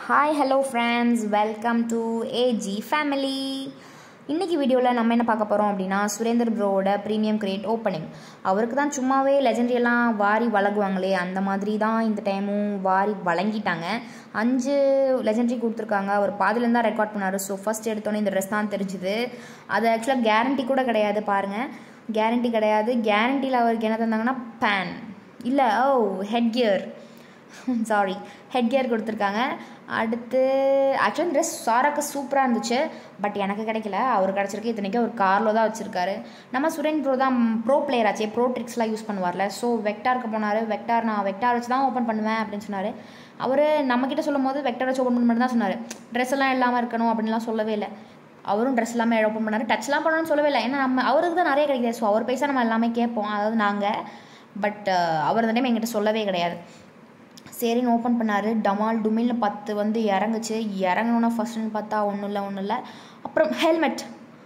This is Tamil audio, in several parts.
hi hello friends welcome to AG family இன்றைக்கி வீடியோவில் நம்ம என்ன பார்க்க போகிறோம் அப்படின்னா சுரேந்தர் ப்ரோவோட ப்ரீமியம் கிரியேட் ஓப்பனிங் அவருக்கு தான் சும்மாவே legendary எல்லாம் வாரி வழங்குவாங்களே அந்த மாதிரி தான் இந்த டைமும் வாரி வழங்கிட்டாங்க அஞ்சு லெஜெண்டரி கொடுத்துருக்காங்க அவர் பாதிலேருந்து தான் ரெக்கார்ட் பண்ணார் ஸோ ஃபஸ்ட் எடுத்தோன்னே இந்த ட்ரெஸ் தான் தெரிஞ்சுது அது ஆக்சுவலாக கேரண்டி கூட கிடையாது பாருங்கள் கேரண்டி கிடையாது கேரண்டியில் அவருக்கு என்ன தந்தாங்கன்னா பேன் இல்லை oh head gear sorry head gear கொடுத்துருக்காங்க அடுத்து ஆக்சுவலி ட்ரெஸ் சாராக்கு சூப்பராக இருந்துச்சு பட் எனக்கு கிடைக்கல அவர் கிடச்சிருக்கு இத்தனைக்கும் அவர் காரில் தான் வச்சுருக்காரு நம்ம சுரேன் ப்ரோ தான் ப்ரோ பிளேயர் ஆச்சே ப்ரோ ட்ரிக்ஸ்லாம் யூஸ் பண்ணுவார்ல ஸோ வெக்டாருக்கு போனார் வெக்டார் நான் வெக்டார் வச்சு தான் ஓப்பன் பண்ணுவேன் அப்படின்னு சொன்னார் அவர் நம்மக்கிட்ட சொல்லும் போது வெக்டார் வச்சு ஓப்பன் பண்ண தான் சொன்னார் ட்ரெஸ் எல்லாம் இல்லாமல் இருக்கணும் அப்படின்லாம் சொல்லவே இல்லை அவரும் ட்ரெஸ் எல்லாமே ஓப்பன் பண்ணார் டச்லாம் பண்ணணும்னு சொல்லவே இல்லை ஏன்னா நம்ம அவருக்கு தான் நிறைய கிடைக்குது ஸோ அவர் பைசா நம்ம எல்லாமே கேட்போம் அதாவது நாங்கள் பட் அவர் இந்த டைம் எங்கிட்ட சொல்லவே கிடையாது சரின்னு ஓப்பன் பண்ணார் டமால் டுமில்னு பத்து வந்து இறங்குச்சு இறங்கணுன்னா ஃபஸ்ட்டுன்னு பார்த்தா ஒன்றும் இல்லை ஒன்றும் இல்லை அப்புறம் ஹெல்மெட்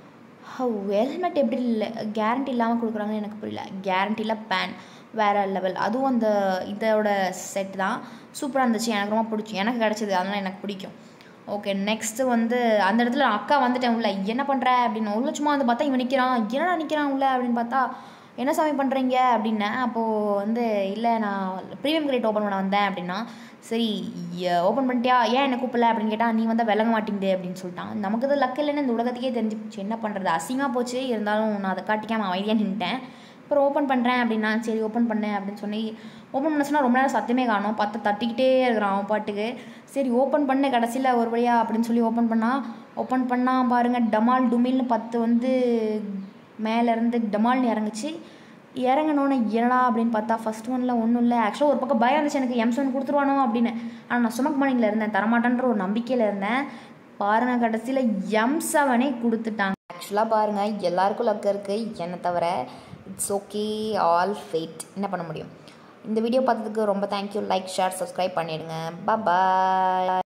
ஹெல்மெட் எப்படி இல்லை கேரண்டி இல்லாமல் கொடுக்குறாங்கன்னு எனக்கு புரியல கேரண்டியில் பேன் வேறு லெவல் அதுவும் அந்த இதோட செட் தான் சூப்பராக இருந்துச்சு எனக்கு ரொம்ப பிடிக்கும் எனக்கு கிடச்சிது அதனால் எனக்கு பிடிக்கும் ஓகே நெக்ஸ்ட்டு வந்து அந்த இடத்துல அக்கா வந்துட்டேன் உள்ள என்ன பண்ணுற அப்படின்னு உள்ள சும்மா வந்து பார்த்தா இவன் நிற்கிறான் என்னடா நிற்கிறான் உள்ள அப்படின்னு பார்த்தா என்ன சாமி பண்ணுறீங்க அப்படின்னேன் அப்போது வந்து இல்லை நான் ப்ரீமியம் கிரேட் ஓப்பன் பண்ண வந்தேன் அப்படின்னா சரி ஓப்பன் பண்ணிட்டியா ஏன் என்ன கூப்பிடல அப்படின்னு கேட்டால் நீ வந்தால் விளங்க மாட்டேங்குது அப்படின்னு சொல்லிட்டான் நமக்கு இது லக்கு இல்லைன்னு இந்த உலகத்துக்கே தெரிஞ்சு போச்சு என்ன பண்ணுறது அசிங்கமாக போச்சு இருந்தாலும் நான் அதை காட்டிக்காம அமைதியாக நின்ட்டேன் அப்புறம் ஓப்பன் பண்ணுறேன் அப்படின்னா சரி ஓப்பன் பண்ணேன் அப்படின்னு சொல்லி ஓப்பன் பண்ண சொன்னால் ரொம்ப நேரம் சத்தமே காணும் பத்து தட்டிக்கிட்டே இருக்கிறான் அவன் பாட்டுக்கு சரி ஓப்பன் பண்ண கடைசியில் ஒரு வழியா அப்படின்னு சொல்லி ஓப்பன் பண்ணால் ஓப்பன் பண்ணால் பாருங்கள் டமால் டுமில்னு பத்து வந்து மேலேருந்து டமால்னு இறங்குச்சு இறங்கணுன்னு என்னடா அப்படின்னு பார்த்தா ஃபஸ்ட் ஒனில் ஒன்றும் இல்லை ஆக்சுவலாக ஒரு பக்கம் பயம் இருந்துச்சு எனக்கு எம்சன் கொடுத்துருவானோ அப்படின்னு ஆனால் நான் சுமக் மணியில் இருந்தேன் தரமாட்டேன்ற ஒரு நம்பிக்கையில் இருந்தேன் பாருங்க கடைசியில் எம் செவனே கொடுத்துட்டாங்க ஆக்சுவலாக பாருங்கள் எல்லாருக்கும் லக் இருக்குது என்னை தவிர இட்ஸ் ஓகே ஆல் ஃபேட் என்ன பண்ண முடியும் இந்த வீடியோ பார்த்ததுக்கு ரொம்ப தேங்க்யூ லைக் ஷேர் சப்ஸ்கிரைப் பண்ணிடுங்க பாய்